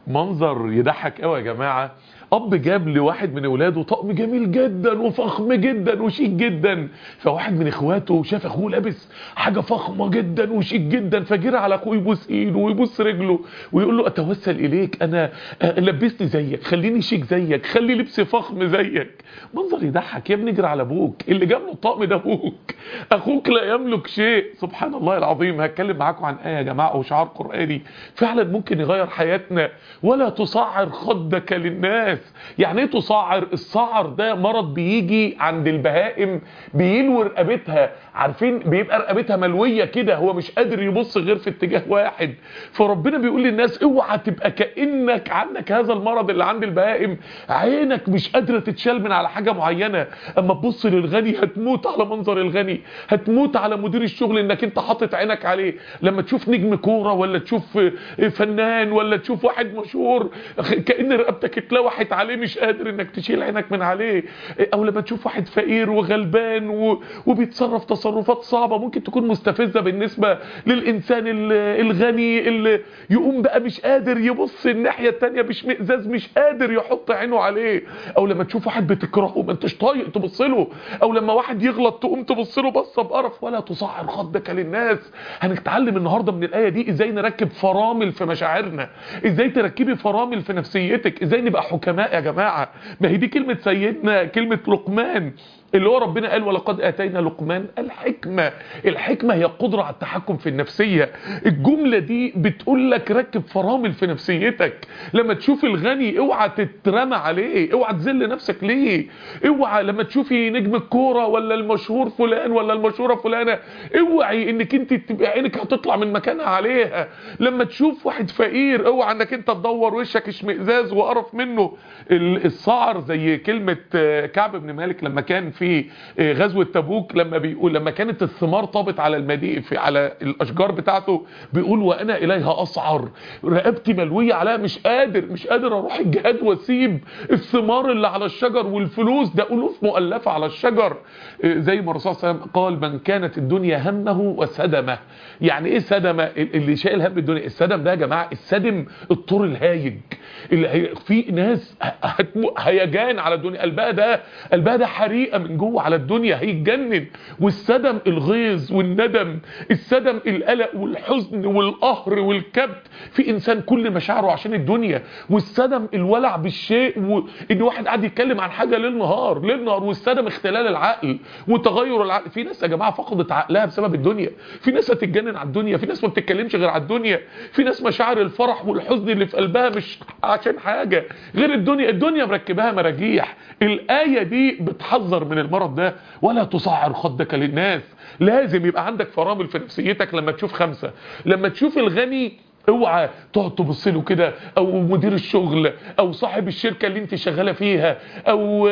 منظر يضحك قوي يا جماعه اب جاب لواحد من اولاده طقم جميل جدا وفخم جدا وشيك جدا فواحد من اخواته شاف اخوه لابس حاجه فخمه جدا وشيك جدا فجرى على اخوه يبوس ايده ويبوس رجله ويقول له اتوسل اليك انا آه، لبسني زيك خليني شيك زيك خلي لبسي فخم زيك منظر يضحك يا ابني اجري على ابوك اللي جاب له الطقم ده ابوك اخوك لا يملك شيء سبحان الله العظيم هتكلم معاكم عن ايه يا جماعه او شعار قراني فعلا ممكن يغير حياتنا ولا تصعر خدك للناس يعني ايه تصعر الصعر ده مرض بيجي عند البهائم بيلوي رقبتها عارفين بيبقى رقبتها ملويه كده هو مش قادر يبص غير في اتجاه واحد فربنا بيقول للناس اوعى تبقى كانك عندك هذا المرض اللي عند البهائم عينك مش قادره تتشال من على حاجه معينه اما تبص للغني هتموت على منظر الغني هتموت على مدير الشغل انك انت حاطط عينك عليه لما تشوف نجم كوره ولا تشوف فنان ولا تشوف واحد مشهور كأن رقبتك اتلوحت عليه مش قادر انك تشيل عينك من عليه او لما تشوف واحد فقير وغلبان و... وبيتصرف تصرفات صعبة ممكن تكون مستفزة بالنسبة للإنسان ال- الغني اللي يقوم بقى مش قادر يبص الناحية التانية باشمئزاز مش قادر يحط عينه عليه او لما تشوف واحد بتكرهه ما انتش طايق تبص له او لما واحد يغلط تقوم تبص له بصة بقرف ولا تصعر خدك للناس هنتعلم النهاردة من الآية دي ازاي نركب فرامل في مشاعرنا ازاي تركبي فرامل في نفسيتك ازاي نبقى حكماء يا جماعة ما هي دي كلمة سيدنا كلمة لقمان اللي هو ربنا قال ولقد اتينا لقمان الحكمه الحكمه هي القدره على التحكم في النفسيه الجمله دي بتقول لك ركب فرامل في نفسيتك لما تشوف الغني اوعى تترمى عليه اوعى تذل نفسك ليه اوعى لما تشوفي نجم الكوره ولا المشهور فلان ولا المشهوره فلانه اوعي انك انت تبقى عينك هتطلع من مكانها عليها لما تشوف واحد فقير اوعى انك انت تدور وشك اشمئزاز وقرف منه ال- الصعر زي كلمه آه، كعب بن مالك لما كان في آه، غزوه تبوك لما بيقول لما كانت الثمار طابت على المدينه في على الاشجار بتاعته بيقول وانا اليها اسعر رقبتي ملويه عليها مش قادر مش قادر اروح الجهاد واسيب الثمار اللي على الشجر والفلوس ده الوف مؤلفه على الشجر آه، زي ما الرسول صلى الله عليه وسلم قال من كانت الدنيا همه وسدمه يعني ايه سدمه اللي شايل هم الدنيا السدم ده يا جماعه السدم الطور الهايج اللي هي في ناس هتمو- هيجان على الدنيا قلبها ده قلبها ده حريقه من جوه على الدنيا هيتجنن والسدم الغيظ والندم السدم القلق والحزن والقهر والكبت في انسان كل مشاعره عشان الدنيا والسدم الولع بالشيء وان واحد قاعد يتكلم عن حاجه ليل نهار ليل نهار والسدم اختلال العقل وتغير العقل في ناس يا جماعه فقدت عقلها بسبب الدنيا في ناس هتتجنن على الدنيا في ناس ما بتتكلمش غير على الدنيا في ناس مشاعر الفرح والحزن اللي في قلبها مش عشان حاجه غير الدنيا الدنيا مركباها مراجيح الايه دي بتحذر من المرض ده ولا تصعر خدك للناس لازم يبقى عندك فرامل في نفسيتك لما تشوف خمسه لما تشوف الغني اوعى تقعد تبص له كده او مدير الشغل او صاحب الشركه اللي انت شغاله فيها او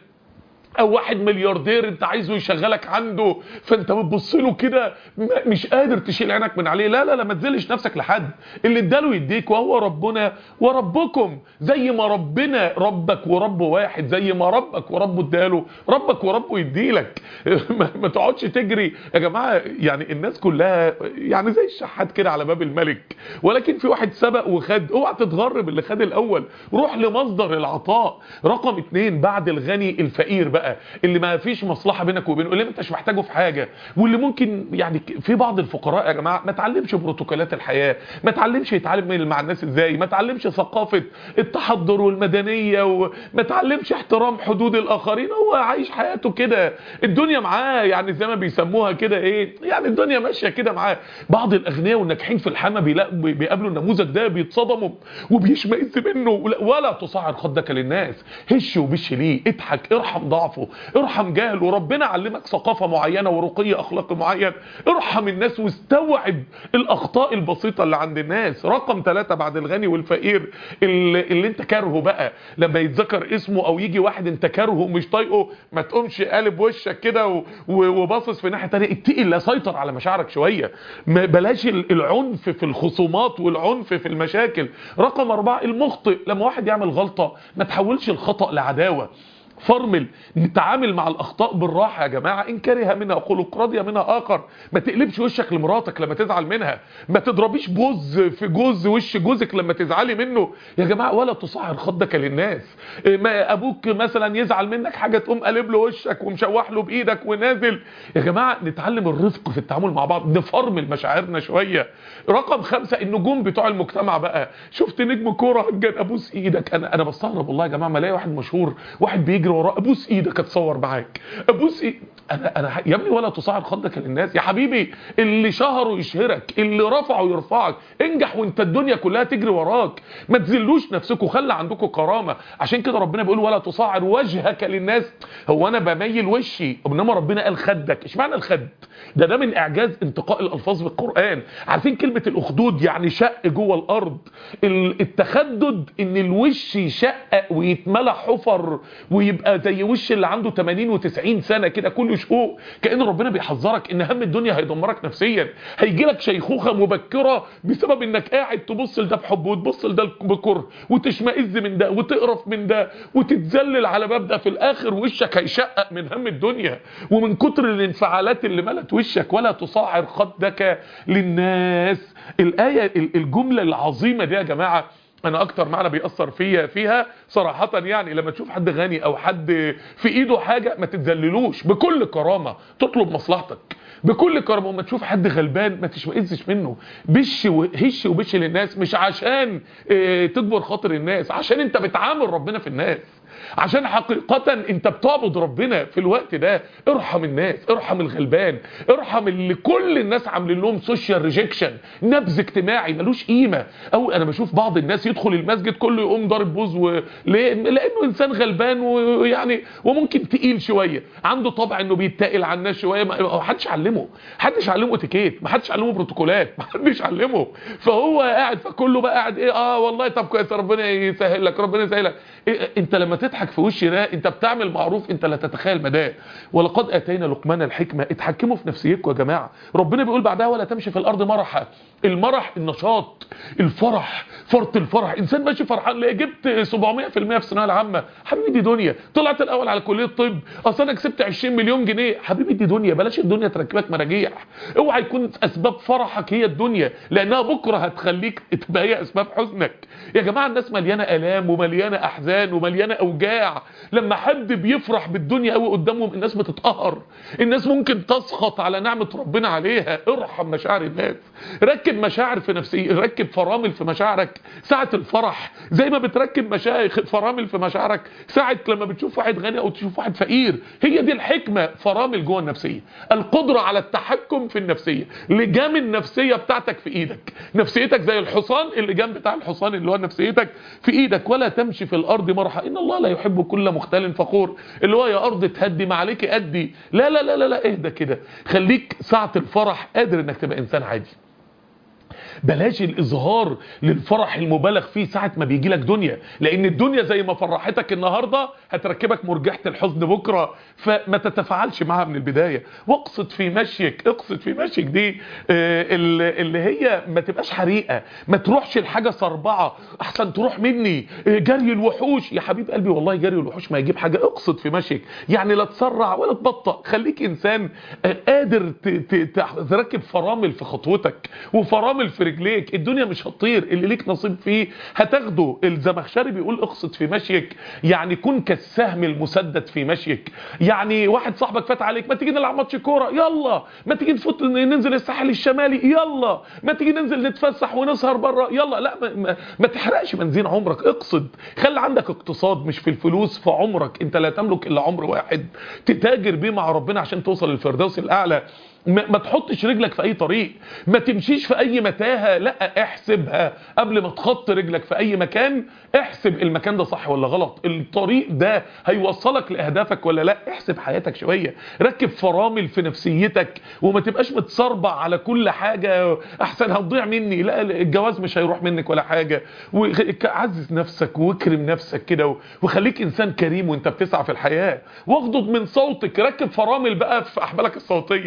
او واحد ملياردير انت عايزه يشغلك عنده فانت بتبص له كده م- مش قادر تشيل عينك من عليه لا لا لا ما تذلش نفسك لحد اللي اداله يديك وهو ربنا وربكم زي ما ربنا ربك ورب واحد زي ما ربك وربه اداله ربك وربه يديلك ما ما تقعدش تجري يا جماعه يعني الناس كلها يعني زي الشحات كده على باب الملك ولكن في واحد سبق وخد اوعى تتغرب اللي خد الاول روح لمصدر العطاء رقم اتنين بعد الغني الفقير بقى اللي ما فيش مصلحه بينك وبينه اللي ما انتش محتاجه في حاجه واللي ممكن يعني ك- في بعض الفقراء يا جماعه ما تعلمش بروتوكولات الحياه ما تعلمش يتعلم من- مع الناس ازاي ما تعلمش ثقافه التحضر والمدنيه وما تعلمش احترام حدود الاخرين هو عايش حياته كده الدنيا معاه يعني زي ما بيسموها كده ايه يعني الدنيا ماشيه كده معاه بعض الاغنياء والناجحين في الحما بيلاقوا بيقابلوا النموذج ده بيتصدموا وبيشمئز منه ولا- ولا تصعد خدك للناس هش وبش ليه اضحك ارحم ضعفه ارحم جهله وربنا علمك ثقافه معينه ورقي اخلاقي معين ارحم الناس واستوعب الاخطاء البسيطه اللي عند الناس رقم ثلاثة بعد الغني والفقير اللي, اللي انت كارهه بقى لما يتذكر اسمه او يجي واحد انت كارهه ومش طايقه ما تقومش قالب وشك كده و- و- وباصص في ناحيه ثانيه اتقي الله سيطر على مشاعرك شويه ما بلاش ال- العنف في الخصومات والعنف في المشاكل رقم أربعة المخطئ لما واحد يعمل غلطه ما تحولش الخطأ لعداوه فرمل نتعامل مع الاخطاء بالراحه يا جماعه ان كره منها خلق رضي منها اخر ما تقلبش وشك لمراتك لما تزعل منها ما تضربيش بوز في جوز وش جوزك لما تزعلي منه يا جماعه ولا تصعر خدك للناس إيه ما ابوك مثلا يزعل منك حاجه تقوم قلب له وشك ومشوح له بايدك ونازل يا جماعه نتعلم الرفق في التعامل مع بعض نفرمل مشاعرنا شويه رقم خمسة النجوم بتوع المجتمع بقى شفت نجم كوره هتجن ابوس ايدك انا انا بستغرب والله يا جماعه ما الاقي واحد مشهور واحد بيجري وراه ابوس ايدك اتصور معاك ابوس إيه؟ انا انا يا ابني ولا تصعر خدك للناس يا حبيبي اللي شهره يشهرك اللي رفعه يرفعك انجح وانت الدنيا كلها تجري وراك ما تذلوش نفسكم خلي عندكم كرامه عشان كده ربنا بيقول ولا تصعر وجهك للناس هو انا بميل وشي انما ربنا قال خدك اشمعنى الخد ده ده من اعجاز انتقاء الالفاظ بالقران عارفين كلمه الاخدود يعني شق جوه الارض التخدد ان الوش يشقق ويتملى حفر ويبقى زي وش اللي عنده 80 و90 سنه كده كله شقوق كان ربنا بيحذرك ان هم الدنيا هيدمرك نفسيا هيجي لك شيخوخه مبكره بسبب انك قاعد تبص لده بحب وتبص لده بكره وتشمئز من ده وتقرف من ده وتتذلل على باب ده في الاخر وشك هيشقق من هم الدنيا ومن كتر الانفعالات اللي ملت وشك ولا تصعر خدك للناس الايه الجمله العظيمه دي يا جماعه انا اكتر معنى بيأثر فيا فيها صراحة يعني لما تشوف حد غني او حد في ايده حاجة ما تتذللوش بكل كرامة تطلب مصلحتك بكل كرامة وما تشوف حد غلبان ما تشمئزش منه بش وهش وبش للناس مش عشان اه تكبر خاطر الناس عشان انت بتعامل ربنا في الناس عشان حقيقة انت بتعبد ربنا في الوقت ده ارحم الناس ارحم الغلبان ارحم اللي كل الناس عاملين لهم سوشيال ريجكشن نبذ اجتماعي ملوش قيمة او انا بشوف بعض الناس يدخل المسجد كله يقوم ضارب بوز و... ليه؟ لانه انسان غلبان ويعني وممكن تقيل شوية عنده طبع انه بيتقل على الناس شوية ما حدش علمه حدش علمه اتيكيت ما حدش علمه بروتوكولات ما حدش علمه فهو قاعد فكله بقى قاعد ايه اه والله طب كويس ربنا يسهل لك ربنا يسهل لك إيه انت لما تضحك في وش ده انت بتعمل معروف انت لا تتخيل مداه ولقد اتينا لقمان الحكمه اتحكموا في نفسيتكم يا جماعه ربنا بيقول بعدها ولا تمشي في الارض مرحا المرح النشاط الفرح فرط الفرح انسان ماشي فرحان ليه جبت 700% في الثانويه العامه حبيبي دي دنيا طلعت الاول على كليه الطب اصل انا كسبت 20 مليون جنيه حبيبي دي دنيا بلاش الدنيا تركبك مراجيح اوعى يكون اسباب فرحك هي الدنيا لانها بكره هتخليك تبقى هي اسباب حزنك يا جماعه الناس مليانه الام ومليانه احزان ومليانه اوجاع لما حد بيفرح بالدنيا قوي قدامهم الناس بتتقهر الناس ممكن تسخط على نعمه ربنا عليها ارحم مشاعر الناس ركب مشاعر في نفسي ركب فرامل في مشاعرك ساعه الفرح زي ما بتركب مشاعر فرامل في مشاعرك ساعه لما بتشوف واحد غني او تشوف واحد فقير هي دي الحكمه فرامل جوه النفسيه القدره على التحكم في النفسيه لجام النفسيه بتاعتك في ايدك نفسيتك زي الحصان اللجام بتاع الحصان اللي هو نفسيتك في ايدك ولا تمشي في الارض مرحا ان الله لا يحب كل مختال فخور اللي هو يا ارض تهدي ما عليك ادي لا لا لا لا, لا اهدى كده خليك ساعه الفرح قادر انك تبقى انسان عادي بلاش الاظهار للفرح المبالغ فيه ساعة ما بيجي لك دنيا لان الدنيا زي ما فرحتك النهاردة هتركبك مرجحة الحزن بكرة فما تتفاعلش معها من البداية واقصد في مشيك اقصد في مشيك دي اللي هي ما تبقاش حريقة ما تروحش الحاجة صربعة احسن تروح مني جري الوحوش يا حبيب قلبي والله جري الوحوش ما يجيب حاجة اقصد في مشيك يعني لا تسرع ولا تبطأ خليك انسان قادر تركب فرامل في خطوتك وفرامل في رجليك الدنيا مش هتطير اللي ليك نصيب فيه هتاخده الزمخشري بيقول اقصد في مشيك يعني كن كالسهم المسدد في مشيك يعني واحد صاحبك فات عليك ما تيجي نلعب ماتش كوره يلا ما تيجي نفوت ننزل الساحل الشمالي يلا ما تيجي ننزل نتفسح ونسهر بره يلا لا ما, ما, ما تحرقش بنزين عمرك اقصد خلي عندك اقتصاد مش في الفلوس في عمرك انت لا تملك الا عمر واحد تتاجر بيه مع ربنا عشان توصل للفردوس الاعلى ما, ما تحطش رجلك في اي طريق ما تمشيش في اي متاهه لا احسبها قبل ما تحط رجلك في اي مكان احسب المكان ده صح ولا غلط الطريق ده هيوصلك لاهدافك ولا لا احسب حياتك شويه ركب فرامل في نفسيتك وما تبقاش متصربع على كل حاجه احسن هتضيع مني لا الجواز مش هيروح منك ولا حاجه وعزز نفسك واكرم نفسك كده وخليك انسان كريم وانت بتسعى في الحياه واغضض من صوتك ركب فرامل بقى في احبالك الصوتيه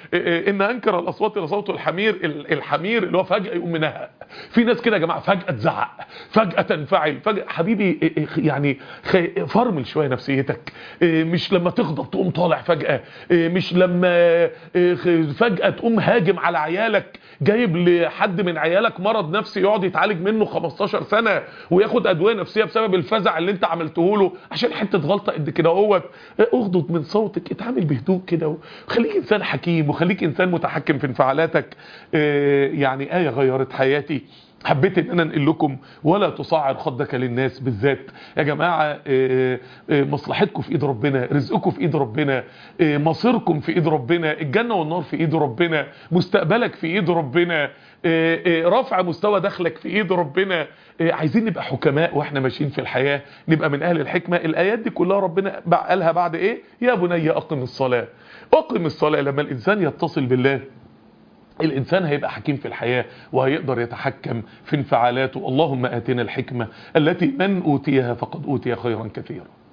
ان انكر الاصوات لصوت الحمير الحمير اللي هو فجاه يقوم منها في ناس كده يا جماعه فجاه تزعق فجاه تنفعل فجاه حبيبي يعني فرمل شويه نفسيتك مش لما تغضب تقوم طالع فجاه مش لما فجاه تقوم هاجم على عيالك جايب لحد من عيالك مرض نفسي يقعد يتعالج منه 15 سنه وياخد ادويه نفسيه بسبب الفزع اللي انت عملته له عشان حته غلطه قد كده اهوت اغضض من صوتك اتعامل بهدوء كده وخليك انسان حكيم وخليك انسان متحكم في انفعالاتك يعني ايه غيرت حياتي حبيت ان انا انقل لكم ولا تصعر خدك للناس بالذات يا جماعه مصلحتكم في ايد ربنا رزقكم في ايد ربنا مصيركم في ايد ربنا الجنه والنار في ايد ربنا مستقبلك في ايد ربنا رفع مستوى دخلك في ايد ربنا عايزين نبقى حكماء واحنا ماشيين في الحياه نبقى من اهل الحكمه الايات دي كلها ربنا قالها بعد ايه يا بني اقم الصلاه اقم الصلاه لما الانسان يتصل بالله الإنسان هيبقى حكيم في الحياة وهيقدر يتحكم في انفعالاته اللهم آتنا الحكمة التي من أوتيها فقد أوتي خيرا كثيرا